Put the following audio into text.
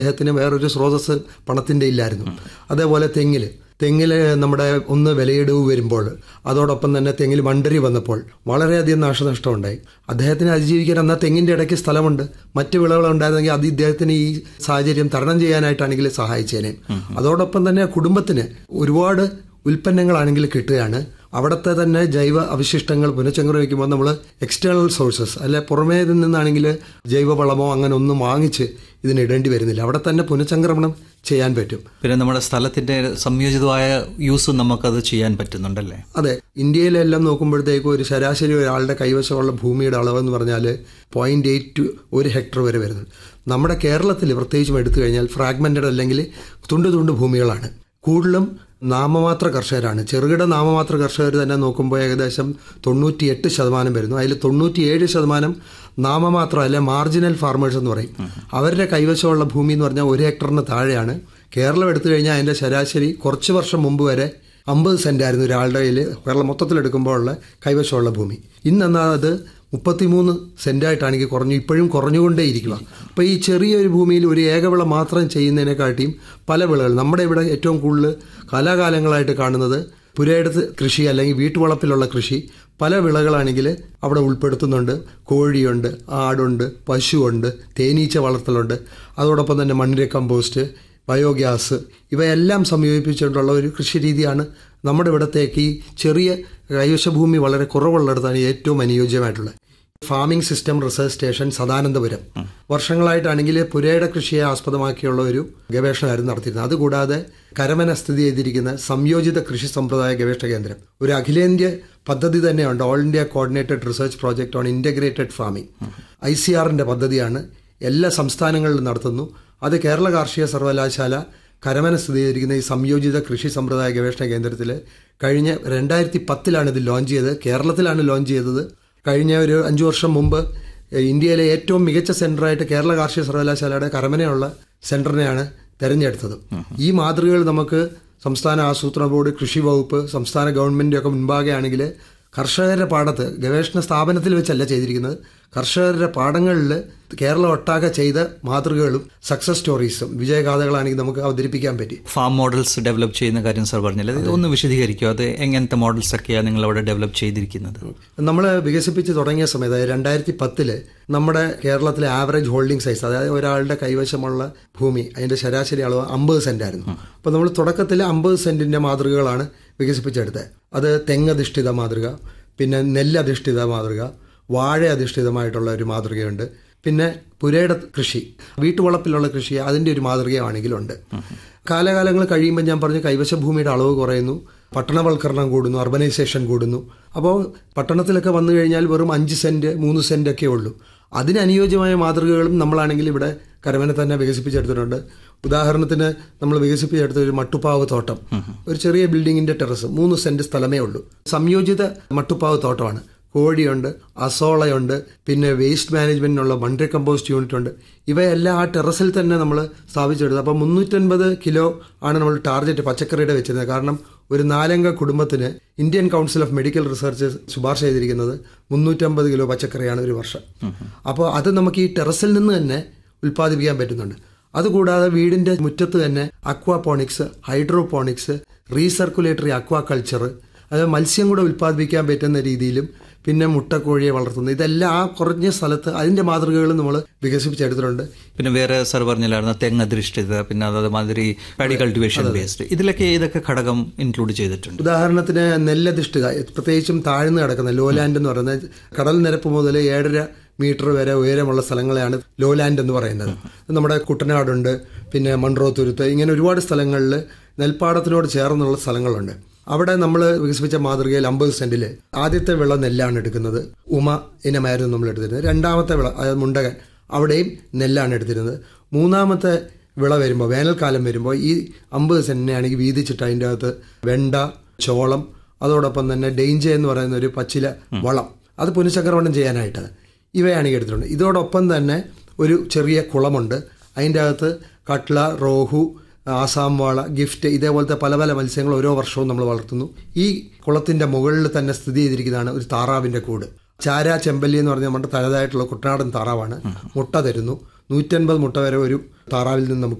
അദ്ദേഹത്തിന് വേറൊരു സ്രോതസ് പണത്തിന്റെ ഇല്ലായിരുന്നു അതേപോലെ തെങ്ങില് തെങ്ങിൽ നമ്മുടെ ഒന്ന് വിലയിടിവ് വരുമ്പോൾ അതോടൊപ്പം തന്നെ തെങ്ങിൽ മണ്ടരി വന്നപ്പോൾ വളരെയധികം നാശനഷ്ടം ഉണ്ടായി അദ്ദേഹത്തിന് അതിജീവിക്കാൻ എന്നാൽ തെങ്ങിന്റെ ഇടയ്ക്ക് സ്ഥലമുണ്ട് മറ്റ് വിളകൾ ഉണ്ടായിരുന്നെങ്കിൽ അത് ഇദ്ദേഹത്തിന് ഈ സാഹചര്യം തരണം ചെയ്യാനായിട്ടാണെങ്കിൽ സഹായിച്ചേനെ അതോടൊപ്പം തന്നെ കുടുംബത്തിന് ഒരുപാട് ഉൽപ്പന്നങ്ങളാണെങ്കിൽ കിട്ടുകയാണ് അവിടുത്തെ തന്നെ ജൈവ അവശിഷ്ടങ്ങൾ പുനഃചംക്രമിക്കുമ്പോൾ നമ്മൾ എക്സ്റ്റേണൽ സോഴ്സസ് അല്ലെ പുറമേ നിന്നാണെങ്കിൽ ജൈവവളമോ അങ്ങനെ ഒന്നും വാങ്ങിച്ച് ഇതിന് ഇടേണ്ടി വരുന്നില്ല അവിടെ തന്നെ പുനഃചംക്രമണം ചെയ്യാൻ പറ്റും പിന്നെ നമ്മുടെ സ്ഥലത്തിന്റെ സംയോജിതമായ യൂസ് നമുക്കത് ചെയ്യാൻ പറ്റുന്നുണ്ടല്ലേ അതെ ഇന്ത്യയിലെല്ലാം നോക്കുമ്പോഴത്തേക്കും ഒരു ശരാശരി ഒരാളുടെ കൈവശമുള്ള ഭൂമിയുടെ അളവെന്ന് പറഞ്ഞാൽ പോയിന്റ് എയ്റ്റ് ടു ഒരു ഹെക്ടർ വരെ വരുന്നത് നമ്മുടെ കേരളത്തിൽ പ്രത്യേകിച്ചും എടുത്തു കഴിഞ്ഞാൽ ഫ്രാഗ്മെന്റഡ് അല്ലെങ്കിൽ തുണ്ട് തുണ്ട് ഭൂമികളാണ് കൂടുതലും നാമമാത്ര കർഷകരാണ് ചെറുകിട നാമമാത്ര കർഷകർ തന്നെ നോക്കുമ്പോൾ ഏകദേശം തൊണ്ണൂറ്റിയെട്ട് ശതമാനം വരുന്നു അതിൽ തൊണ്ണൂറ്റിയേഴ് ശതമാനം നാമമാത്ര അല്ലെ മാർജിനൽ ഫാർമേഴ്സ് എന്ന് പറയും അവരുടെ കൈവശമുള്ള ഭൂമി എന്ന് പറഞ്ഞാൽ ഒരു ഹെക്ടറിന് താഴെയാണ് കേരളം എടുത്തു കഴിഞ്ഞാൽ അതിൻ്റെ ശരാശരി കുറച്ച് വർഷം മുമ്പ് വരെ അമ്പത് സെന്റ് ആയിരുന്നു ഒരാളുടെ കയ്യിൽ കേരളം മൊത്തത്തിലെടുക്കുമ്പോൾ ഉള്ള കൈവശമുള്ള ഭൂമി ഇന്നെന്നാൽ അത് മുപ്പത്തിമൂന്ന് സെന്റായിട്ടാണെങ്കിൽ കുറഞ്ഞു ഇപ്പോഴും കുറഞ്ഞുകൊണ്ടേ ഇരിക്കുക അപ്പോൾ ഈ ചെറിയൊരു ഭൂമിയിൽ ഒരു ഏകവിള മാത്രം ചെയ്യുന്നതിനെക്കാട്ടിയും പല വിളകൾ നമ്മുടെ ഇവിടെ ഏറ്റവും കൂടുതൽ കാലാകാലങ്ങളായിട്ട് കാണുന്നത് പുരയിടത്ത് കൃഷി അല്ലെങ്കിൽ വീട്ടുവളപ്പിലുള്ള കൃഷി പല വിളകളാണെങ്കിൽ അവിടെ ഉൾപ്പെടുത്തുന്നുണ്ട് കോഴിയുണ്ട് ആടുണ്ട് പശുവുണ്ട് തേനീച്ച വളർത്തലുണ്ട് അതോടൊപ്പം തന്നെ മണ്ണിര കമ്പോസ്റ്റ് ബയോഗ്യാസ് ഇവയെല്ലാം സംയോജിപ്പിച്ചുകൊണ്ടുള്ള ഒരു കൃഷി രീതിയാണ് നമ്മുടെ ഇവിടത്തേക്ക് ഈ ചെറിയ കൈവശഭൂമി വളരെ കുറവുള്ളിടത്താണ് ഏറ്റവും അനുയോജ്യമായിട്ടുള്ളത് farming system research station Sadanandapuram വർഷങ്ങളായിട്ടാണെങ്കിൽ പുരയുടെ കൃഷിയെ ആസ്പദമാക്കിയുള്ള ഒരു ഗവേഷണമായിരുന്നു നടത്തിയിരുന്നത് അതുകൂടാതെ കരമന സ്ഥിതി ചെയ്തിരിക്കുന്ന സംയോജിത കൃഷി സമ്പ്രദായ ഗവേഷണ കേന്ദ്രം ഒരു അഖിലേന്ത്യ പദ്ധതി തന്നെയുണ്ട് all India coordinated research project on integrated farming I C ആറിന്റെ പദ്ധതിയാണ് എല്ലാ സംസ്ഥാനങ്ങളിലും നടത്തുന്നു അത് കേരള കാർഷിക സർവകലാശാല കരമന സ്ഥിതി ചെയ്തിരിക്കുന്ന ഈ സംയോജിത കൃഷി സമ്പ്രദായ ഗവേഷണ കേന്ദ്രത്തിൽ കഴിഞ്ഞ രണ്ടായിരത്തി പത്തിലാണ് ഇത് ലോഞ്ച് ചെയ്തത് കേരളത്തിലാണ് ലോഞ്ച് ചെയ്തത് കഴിഞ്ഞ ഒരു അഞ്ചു വർഷം മുമ്പ് ഇന്ത്യയിലെ ഏറ്റവും മികച്ച സെന്ററായിട്ട് കേരള കാർഷിക സർവകലാശാലയുടെ കരമനയുള്ള സെന്ററിനെയാണ് തെരഞ്ഞെടുത്തത് ഈ മാതൃകകൾ നമുക്ക് സംസ്ഥാന ആസൂത്രണ ബോർഡ് കൃഷി വകുപ്പ് സംസ്ഥാന ഗവൺമെന്റ് ഒക്കെ മുൻപാകെ ആണെങ്കിൽ കർഷകരുടെ പാടത്ത് ഗവേഷണ സ്ഥാപനത്തിൽ വെച്ചല്ല ചെയ്തിരിക്കുന്നത് കർഷകരുടെ പാടങ്ങളിൽ കേരളം ഒട്ടാകെ ചെയ്ത മാതൃകകളും സക്സസ് സ്റ്റോറീസും വിജയഗാഥകളാണെങ്കിൽ നമുക്ക് അവതരിപ്പിക്കാൻ പറ്റി ഫാം മോഡൽസ് ഡെവലപ്പ് ചെയ്യുന്ന കാര്യം സാർ പറഞ്ഞില്ല ഇത് ഒന്ന് വിശദീകരിക്കുക അത് എങ്ങനത്തെ മോഡൽസ് ഒക്കെയാണ് നിങ്ങൾ അവിടെ ഡെവലപ്പ് ചെയ്തിരിക്കുന്നത് നമ്മൾ വികസിപ്പിച്ച് തുടങ്ങിയ സമയത്ത് അതായത് രണ്ടായിരത്തി പത്തില് നമ്മുടെ കേരളത്തിലെ ആവറേജ് ഹോൾഡിംഗ് സൈസ് അതായത് ഒരാളുടെ കൈവശമുള്ള ഭൂമി അതിന്റെ ശരാശരി അളവ് അമ്പത് സെന്റ് ആയിരുന്നു അപ്പോൾ നമ്മൾ തുടക്കത്തിൽ അമ്പത് സെന്റിന്റെ മാതൃകകളാണ് വികസിപ്പിച്ചെടുത്തത് അത് തെങ്ങധിഷ്ഠിത മാതൃക പിന്നെ നെല്ലധിഷ്ഠിത മാതൃക വാഴ അധിഷ്ഠിതമായിട്ടുള്ള ഒരു മാതൃകയുണ്ട് പിന്നെ പുരയുടെ കൃഷി വീട്ടുവളപ്പിലുള്ള കൃഷി അതിന്റെ ഒരു മാതൃകയാണെങ്കിലുണ്ട് കാലകാലങ്ങൾ കഴിയുമ്പോൾ ഞാൻ പറഞ്ഞു കൈവശ ഭൂമിയുടെ അളവ് കുറയുന്നു പട്ടണവൽക്കരണം കൂടുന്നു അർബനൈസേഷൻ കൂടുന്നു അപ്പോൾ പട്ടണത്തിലൊക്കെ വന്നു കഴിഞ്ഞാൽ വെറും അഞ്ച് സെന്റ് മൂന്ന് സെന്റ് ഒക്കെ ഉള്ളൂ അതിന് അനുയോജ്യമായ മാതൃകകളും നമ്മളാണെങ്കിൽ ഇവിടെ കരമന തന്നെ വികസിപ്പിച്ചെടുത്തിട്ടുണ്ട് ഉദാഹരണത്തിന് നമ്മൾ വികസിപ്പിച്ചെടുത്ത ഒരു മട്ടുപ്പാവ് തോട്ടം ഒരു ചെറിയ ബിൽഡിങ്ങിന്റെ ടെറസ് മൂന്ന് സെന്റ് സ്ഥലമേ ഉള്ളൂ സംയോജിത മട്ടുപ്പാവ് തോട്ടമാണ് കോഴിയുണ്ട് അസോളയുണ്ട് പിന്നെ വേസ്റ്റ് മാനേജ്മെന്റിനുള്ള മണ്ടർ കമ്പോസ്റ്റ് യൂണിറ്റ് ഉണ്ട് ഇവയെല്ലാം ആ ടെറസിൽ തന്നെ നമ്മൾ സ്ഥാപിച്ചെടുത്തത് അപ്പോൾ മുന്നൂറ്റൻപത് കിലോ ആണ് നമ്മൾ ടാർഗറ്റ് പച്ചക്കറിയുടെ വെച്ചിരുന്നത് കാരണം ഒരു നാലംഗ കുടുംബത്തിന് Indian council of medical research ശുപാർശ ചെയ്തിരിക്കുന്നത് മുന്നൂറ്റമ്പത് കിലോ പച്ചക്കറിയാണ് ഒരു വർഷം അപ്പോൾ അത് നമുക്ക് ഈ ടെറസിൽ നിന്ന് തന്നെ ഉൽപ്പാദിപ്പിക്കാൻ പറ്റുന്നുണ്ട് അതുകൂടാതെ വീടിന്റെ മുറ്റത്ത് തന്നെ അക്വാപോണിക്സ് ഹൈഡ്രോപോണിക്സ് റീസർക്കുലേറ്ററി അക്വാകൾച്ചർ അത് മത്സ്യം കൂടെ ഉൽപ്പാദിപ്പിക്കാൻ പറ്റുന്ന രീതിയിലും പിന്നെ മുട്ടക്കോഴിയെ വളർത്തുന്നു ഇതെല്ലാം ആ കുറഞ്ഞ സ്ഥലത്ത് അതിന്റെ മാതൃകകൾ നമ്മൾ വികസിപ്പിച്ചെടുത്തിട്ടുണ്ട് പിന്നെ വേറെ സാർ പറഞ്ഞില്ലായിരുന്നു തെങ്ങ് അധിഷ്ഠിത പിന്നെ അതേമാതിരി പാഡി കൾട്ടിവേഷൻ ബേസ്ഡ് ഇതിലൊക്കെ ഏതൊക്കെ ഘടകം ഇൻക്ലൂഡ് ചെയ്തിട്ടുണ്ട് ഉദാഹരണത്തിന് നെല്ലധിഷ്ഠിത പ്രത്യേകിച്ചും താഴ്ന്നു കിടക്കുന്ന ലോലാൻഡ് എന്ന് പറയുന്നത് കടൽ നിരപ്പ് മുതൽ ഏഴര മീറ്റർ വരെ ഉയരമുള്ള സ്ഥലങ്ങളെയാണ് ലോലാൻഡ് എന്ന് പറയുന്നത് നമ്മുടെ കുട്ടനാടുണ്ട് പിന്നെ മൺട്രോത്തുരുത്ത് ഇങ്ങനെ ഒരുപാട് സ്ഥലങ്ങളിൽ നെൽപ്പാടത്തിനോട് ചേർന്നുള്ള സ്ഥലങ്ങളുണ്ട് അവിടെ നമ്മൾ വികസിപ്പിച്ച മാതൃകയിൽ അമ്പത് സെന്റിൽ ആദ്യത്തെ വിള നെല്ലാണ് എടുക്കുന്നത് ഉമ ഇനമായിരുന്നു നമ്മൾ എടുത്തിരുന്നത് രണ്ടാമത്തെ വിള അതായത് മുണ്ടകൻ അവിടെയും നെല്ലാണ് എടുത്തിരുന്നത് മൂന്നാമത്തെ വിള വരുമ്പോൾ വേനൽക്കാലം വരുമ്പോൾ ഈ അമ്പത് സെന്റിനെ ആണെങ്കിൽ വീതിച്ചിട്ട് അതിൻ്റെ അകത്ത് വെണ്ട ചോളം അതോടൊപ്പം തന്നെ ഡെയിഞ്ച എന്ന് പറയുന്ന ഒരു പച്ചില വളം അത് പുനഃചക്രമണം ചെയ്യാനായിട്ട് ഇവയാണെങ്കിൽ എടുത്തിട്ടുണ്ട് ഇതോടൊപ്പം തന്നെ ഒരു ചെറിയ കുളമുണ്ട് അതിൻ്റെ അകത്ത് കട്ട്ല റോഹു ആസാം വാള ഗിഫ്റ്റ് ഇതേപോലത്തെ പല പല മത്സ്യങ്ങൾ ഓരോ വർഷവും നമ്മൾ വളർത്തുന്നു ഈ കുളത്തിന്റെ മുകളിൽ തന്നെ സ്ഥിതി ചെയ്തിരിക്കുന്നതാണ് ഒരു താറാവിന്റെ കൂട് ചാര ചെമ്പല്ലി എന്ന് പറഞ്ഞാൽ നമ്മുടെ തനതായിട്ടുള്ള കുട്ടനാടൻ താറാവാണ് മുട്ട തരുന്നു നൂറ്റൻപത് മുട്ട വരെ ഒരു താറാവിൽ നിന്ന് നമുക്ക്